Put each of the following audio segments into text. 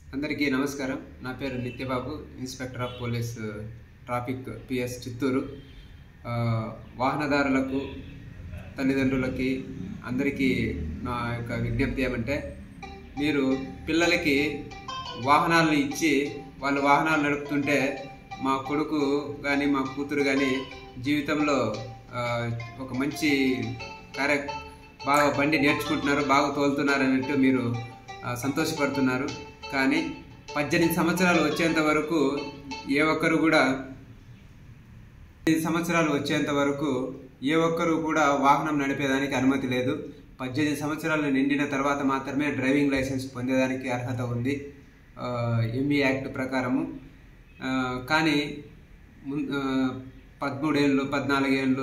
అందరికీ నమస్కారం నా పేరు Nityababu inspector of police traffic PS Chittoor ఆ, వాహనదారులకు తల్లిదండ్రులకి అందరికీ నా యొక్క విజ్ఞప్తి ఏమంటే మీరు పిల్లలకి వాహనాలను ఇచ్చి వాళ్ళు వాహనాలు నడుపుతుంటే మా కొడుకు కానీ మా కూతురు కానీ జీవితంలో ఆ, ఒక మంచి కార్య బాగా బండి నేర్చుకుంటున్నారు బాగా తోలుతున్నారు అన్నట్టు మీరు ఆ, సంతోషపడుతున్నారు కానీ పద్దెనిమిది సంవత్సరాలు వచ్చేంత వరకు ఏ ఒక్కరు కూడా పద్దెనిమిది సంవత్సరాలు వచ్చేంత వరకు ఏ ఒక్కరు కూడా వాహనం నడిపేదానికి అనుమతి లేదు పద్దెనిమిది సంవత్సరాలు నిండిన తర్వాత మాత్రమే డ్రైవింగ్ లైసెన్స్ పొందేదానికి అర్హత ఉంది ఎంఈ యాక్ట్ ప్రకారము ఆ, కానీ ముం- ఆ, పదమూడేళ్ళు పద్నాలుగేళ్ళు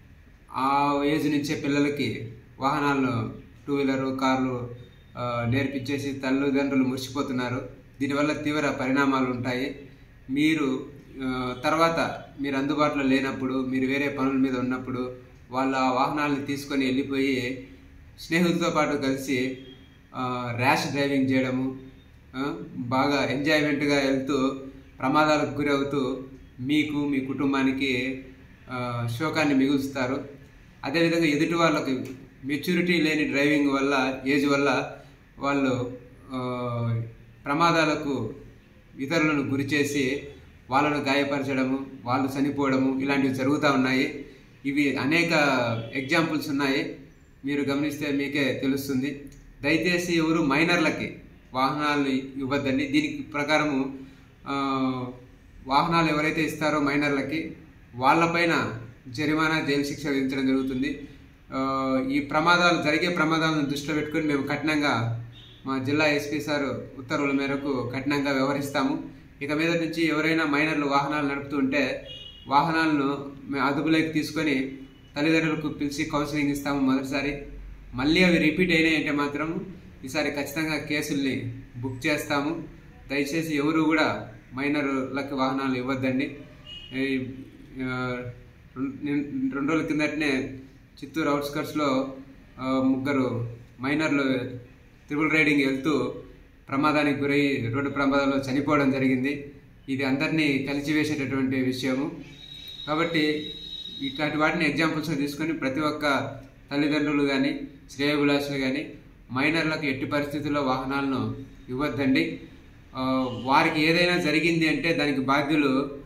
ఆ ఏజ్ నుంచే పిల్లలకి వాహనాలను టూ వీలరు కార్లు ఆ, నేర్పించేసి తల్లిదండ్రులు మురిసిపోతున్నారు దీనివల్ల తీవ్ర పరిణామాలు ఉంటాయి మీరు ఆ, తర్వాత మీరు అందుబాటులో లేనప్పుడు మీరు వేరే పనుల మీద ఉన్నప్పుడు వాళ్ళ వాహనాలను తీసుకొని వెళ్ళిపోయి స్నేహితులతో పాటు కలిసి ఆ, ర్యాష్ డ్రైవింగ్ చేయడము ఆ, బాగా ఎంజాయ్మెంట్గా వెళ్తూ ప్రమాదాలకు గురవుతూ మీకు మీ కుటుంబానికి ఆ, శోకాన్ని మిగులుస్తారు అదేవిధంగా ఎదుటి వాళ్ళకి మెచ్యూరిటీ లేని డ్రైవింగ్ వల్ల ఏజ్ వల్ల వాళ్ళు ఆ, ప్రమాదాలకు ఇతరులను గురి చేసి వాళ్ళను గాయపరచడము వాళ్ళు చనిపోవడము ఇలాంటివి జరుగుతూ ఉన్నాయి ఇవి అనేక ఎగ్జాంపుల్స్ ఉన్నాయి మీరు గమనిస్తే మీకే తెలుస్తుంది దయచేసి ఎవరు మైనర్లకి వాహనాలు ఇవ్వద్దండి దీనికి ప్రకారము ఆ, వాహనాలు ఎవరైతే ఇస్తారో మైనర్లకి వాళ్ళపైన జరిమానా జైలు శిక్ష విధించడం జరుగుతుంది ఆ, ఈ ప్రమాదాలు జరిగే ప్రమాదాలను దృష్టిలో పెట్టుకొని మేము కఠినంగా మా జిల్లా ఎస్పీ సార్ ఉత్తర్వుల మేరకు కఠినంగా వ్యవహరిస్తాము ఇక మీద నుంచి ఎవరైనా మైనర్లు వాహనాలు నడుపుతూ ఉంటే వాహనాలను మేము అదుపులోకి తీసుకొని తల్లిదండ్రులకు పిలిచి కౌన్సిలింగ్ ఇస్తాము మొదటిసారి మళ్ళీ అవి రిపీట్ అయినాయి అంటే మాత్రం ఈసారి ఖచ్చితంగా కేసుల్ని బుక్ చేస్తాము దయచేసి ఎవరు కూడా మైనర్లకు వాహనాలు ఇవ్వద్దండి ఈ, ఆ, రెండు నేను రెండు రోజుల కిందటనే చిత్తూరు అవుట్స్కట్స్లో ఆ, ముగ్గురు మైనర్లు త్రిబుల్ రైడింగ్ వెళ్తూ ప్రమాదానికి గురై రోడ్డు ప్రమాదంలో చనిపోవడం జరిగింది ఇది అందరినీ కలిచివేసేటటువంటి విషయము కాబట్టి ఇట్లాంటి వాటిని ఎగ్జాంపుల్స్గా తీసుకొని ప్రతి ఒక్క తల్లిదండ్రులు కానీ శ్రేయభిలాషులు కానీ మైనర్లకు ఎట్టి పరిస్థితుల్లో వాహనాలను ఇవ్వద్దండి ఆ, వారికి ఏదైనా జరిగింది అంటే దానికి బాధ్యులు